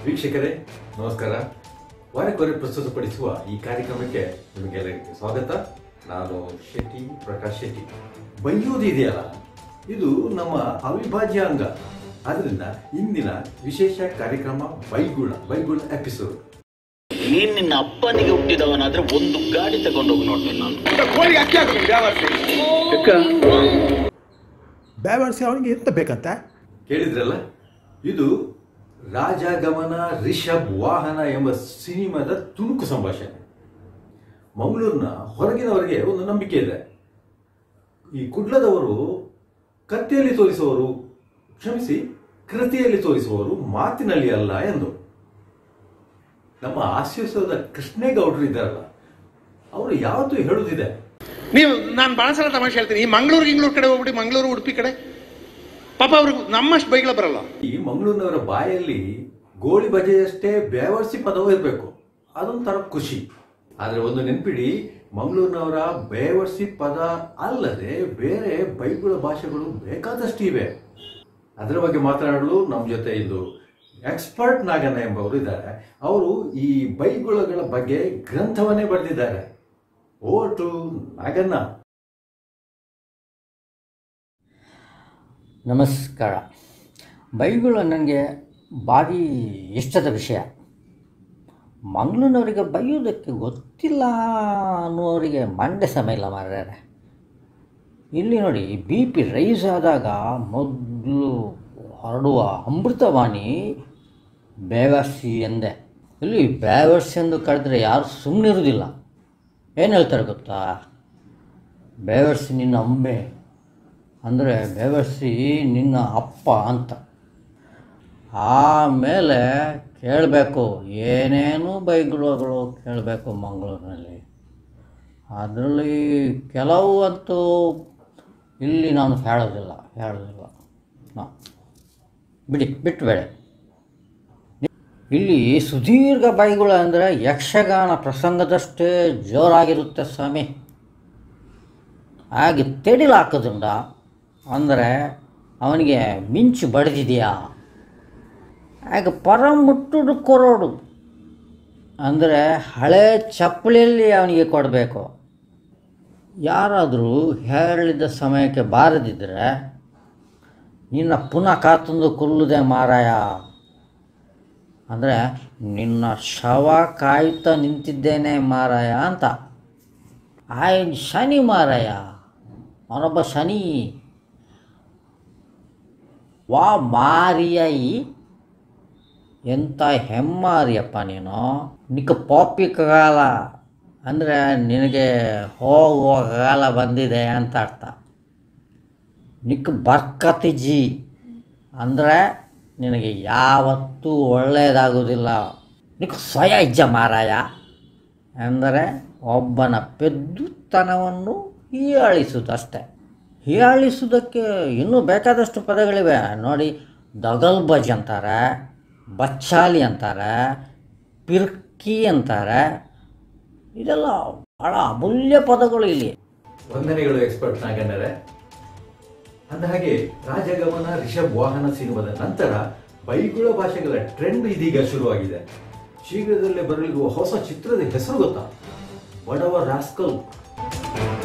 ವೀಕ್ಷಕರೇ ನಮಸ್ಕಾರ ವಾರಕ್ಕೊರೆ ಪ್ರಸ್ತುತಪಡಿಸುವ ಈ ಕಾರ್ಯಕ್ರಮಕ್ಕೆ ನಿಮಗೆಲ್ಲರಿಗೆ ಸ್ವಾಗತ ನಾನು ಶೆಟ್ಟಿ ಪ್ರಕಾಶ್ ಶೆಟ್ಟಿ ಬೈಯೋದು ಇದೆಯಲ್ಲ ಇದು ನಮ್ಮ ಅವಿಭಾಜ್ಯ ಅಂಗ ಆದ್ರಿಂದ ಇಂದಿನ ವಿಶೇಷ ಕಾರ್ಯಕ್ರಮ ಬೈಗುಳ ಬೈಗುಳ ಎಪಿಸೋಡ್ ನೀನ್ ನಿನ್ನ ಅಪ್ಪನಿಗೆ ಹುಟ್ಟಿದವನಾದ್ರೆ ಒಂದು ಗಾಡಿ ತಗೊಂಡೋಗಿ ನೋಡ್ತೀನಿ ನಾನು ಬ್ಯಾವರ್ಸಿ ಅವನಿಗೆ ಎಂತ ಬೇಕಂತ ಕೇಳಿದ್ರಲ್ಲ ಇದು ರಾಜಗಮನ ರಿಷಬ್ ವಾಹನ ಎಂಬ ಸಿನಿಮಾದ ತುಣುಕು ಸಂಭಾಷಣೆ ಮಂಗಳೂರಿನ ಹೊರಗಿನವರಿಗೆ ಒಂದು ನಂಬಿಕೆ ಇದೆ ಈ ಕುಡ್ಲದವರು ಕತ್ತಿಯಲ್ಲಿ ತೋರಿಸುವವರು ಕ್ಷಮಿಸಿ ಕೃತಿಯಲ್ಲಿ ತೋರಿಸುವವರು ಮಾತಿನಲ್ಲಿ ಅಲ್ಲ ಎಂದು ನಮ್ಮ ಹಾಸ್ಯೋತ್ಸವದ ಕೃಷ್ಣೇಗೌಡರು ಇದ್ದಾರಲ್ಲ ಅವರು ಯಾವತ್ತೂ ಹೇಳುವುದಿದೆ ನೀವು ನಾನು ಭಾಳ ಸಲ ತಮಾಷೆ ಹೇಳ್ತೀನಿ ಈ ಮಂಗಳೂರು ಗಿಂಗ್ಳೂರು ಕಡೆ ಹೋಗ್ಬಿಟ್ಟು ಮಂಗಳೂರು ಉಡುಪಿ ಕಡೆ ಪಾಪ ಅವ್ರಿಗೆ ನಮ್ಮಷ್ಟು ಬೈಗಳ ಬರಲ್ಲ ಈ ಮಂಗಳೂರಿನವರ ಬಾಯಲ್ಲಿ ಗೋಳಿ ಬಜೆಯಷ್ಟೇ ಬೇವರ್ಸಿ ಪದವೂ ಇರಬೇಕು ಅದೊಂಥರ ಖುಷಿ ಆದರೆ ಒಂದು ನೆನ್ಪಿಡಿ ಮಂಗಳೂರಿನವರ ಬೇವರ್ಸಿ ಪದ ಅಲ್ಲದೆ ಬೇರೆ ಬೈಗುಳ ಭಾಷೆಗಳು ಬೇಕಾದಷ್ಟು ಇವೆ ಅದರ ಬಗ್ಗೆ ಮಾತನಾಡಲು ನಮ್ಮ ಜೊತೆ ಇಂದು ಎಕ್ಸ್ಪರ್ಟ್ ನಾಗಣ್ಣ ಎಂಬವರು ಇದ್ದಾರೆ ಅವರು ಈ ಬೈಗುಳಗಳ ಬಗ್ಗೆ ಗ್ರಂಥವನ್ನೇ ಬರೆದಿದ್ದಾರೆ ಓವರ್ ಟು ನಾಗಣ್ಣ ನಮಸ್ಕಾರ ಬೈಗುಳ ನನಗೆ ಭಾರಿ ಇಷ್ಟದ ವಿಷಯ ಮಂಗಳೂರಿನವರಿಗೆ ಬೈಯೋದಕ್ಕೆ ಗೊತ್ತಿಲ್ಲ ಅನ್ನೋರಿಗೆ ಮಂಡೆ ಸಮಯ ಇಲ್ಲ ಮಾರ್ಯಾರೆ ಇಲ್ಲಿ ನೋಡಿ ಬಿ ಪಿ ರೈಸ್ ಆದಾಗ ಮೊದಲು ಹೊರಡುವ ಅಮೃತವಾಣಿ ಬೇವರ್ಸಿ ಎಂದೆ ಇಲ್ಲಿ ಬೇವರ್ಸಿ ಎಂದು ಕರೆದ್ರೆ ಯಾರು ಸುಮ್ಮನಿರೋದಿಲ್ಲ ಏನು ಹೇಳ್ತಾರೆ ಗೊತ್ತಾ ಬೇವರ್ಸಿ ನಿನ್ನ ಅಮ್ಮೆ ಅಂದರೆ ಬೇವರ್ಸಿ ನಿನ್ನ ಅಪ್ಪ ಅಂತ ಆಮೇಲೆ ಕೇಳಬೇಕು ಏನೇನು ಬೈಗುಳಗಳು ಕೇಳಬೇಕು ಮಂಗಳೂರಿನಲ್ಲಿ ಅದರಲ್ಲಿ ಕೆಲವು ಅಂತೂ ಇಲ್ಲಿ ನಾನು ಹೇಳೋದಿಲ್ಲ ಹೇಳೋದಿಲ್ಲ ನಾ ಬಿಡಿ ಬಿಟ್ಟು ಬೇಡ ಇಲ್ಲಿ ಸುದೀರ್ಘ ಬೈಗುಳ ಅಂದರೆ ಯಕ್ಷಗಾನ ಪ್ರಸಂಗದಷ್ಟೇ ಜೋರಾಗಿರುತ್ತೆ ಸ್ವಾಮಿ ಹಾಗೆ ತೆಡಿಲಾಕೋದ್ರಿಂದ ಅಂದರೆ ಅವನಿಗೆ ಮಿಂಚು ಬಡಿದಿದೆಯಾ ಹಾಗೆ ಪರ ಮುಟ್ಟುಡು ಕೊರೋಡು ಅಂದರೆ ಹಳೆ ಚಪ್ಪಲಿಯಲ್ಲಿ ಅವನಿಗೆ ಕೊಡಬೇಕು ಯಾರಾದರೂ ಹೇಳಿದ ಸಮಯಕ್ಕೆ ಬಾರದಿದ್ದರೆ ನಿನ್ನ ಪುನಃ ಕಾತಂದು ಕೊಲ್ಲುದೆ ಮಾರಾಯ ಅಂದರೆ ನಿನ್ನ ಶವ ಕಾಯುತ್ತಾ ನಿಂತಿದ್ದೇನೆ ಮಾರಾಯ ಅಂತ ಆಯ್ ಶನಿ ಮಾರಾಯ ಅವನೊಬ್ಬ ಶನಿ ವಾ ಮಾರಿಯೈ ಎಂಥ ಹೆಮ್ಮಾರಿಯಪ್ಪ ನೀನು ನಿಕ್ಕ ಪಾಪಿ ಕಾಲ ಅಂದರೆ ನಿನಗೆ ಹೋಗುವ ಕಾಲ ಬಂದಿದೆ ಅಂತ ಅರ್ಥ ನಿಕ್ಕ ಬರ್ಕತಿಜಿ ಅಂದರೆ ನಿನಗೆ ಯಾವತ್ತೂ ಒಳ್ಳೆಯದಾಗುವುದಿಲ್ಲ ನಿಕ್ಕ ಸ್ವಯ ಇಜ್ಜ ಮಾರಾಯ ಎಂದರೆ ಒಬ್ಬನ ಪೆದ್ದುತನವನ್ನು ಹೀಯಾಳಿಸುವುದಷ್ಟೆ ಹೀಯಾಳಿಸುವುದಕ್ಕೆ ಇನ್ನೂ ಬೇಕಾದಷ್ಟು ಪದಗಳಿವೆ ನೋಡಿ ದಗಲ್ಬಜ್ ಅಂತಾರೆ ಬಚ್ಚಾಲಿ ಅಂತಾರೆ ಪಿರ್ಕಿ ಅಂತಾರೆ ಇದೆಲ್ಲ ಭಾಳ ಅಮೂಲ್ಯ ಪದಗಳು ಇಲ್ಲಿ ವಂದನೆಗಳು ಎಕ್ಸ್ಪರ್ಟ್ ನಾಗಣ್ಣರೇ ಅಂದ ಹಾಗೆ ರಾಜಗಮನ ರಿಷಬ್ ವಾಹನ ಸಿನಿಮಾದ ನಂತರ ಬೈಗುಳ ಭಾಷೆಗಳ ಟ್ರೆಂಡ್ ಇದೀಗ ಶುರುವಾಗಿದೆ ಶೀಘ್ರದಲ್ಲೇ ಬರಲಿರುವ ಹೊಸ ಚಿತ್ರದ ಹೆಸರು ಗೊತ್ತಾ ಬಡವ ರಾಸ್ಕಲ್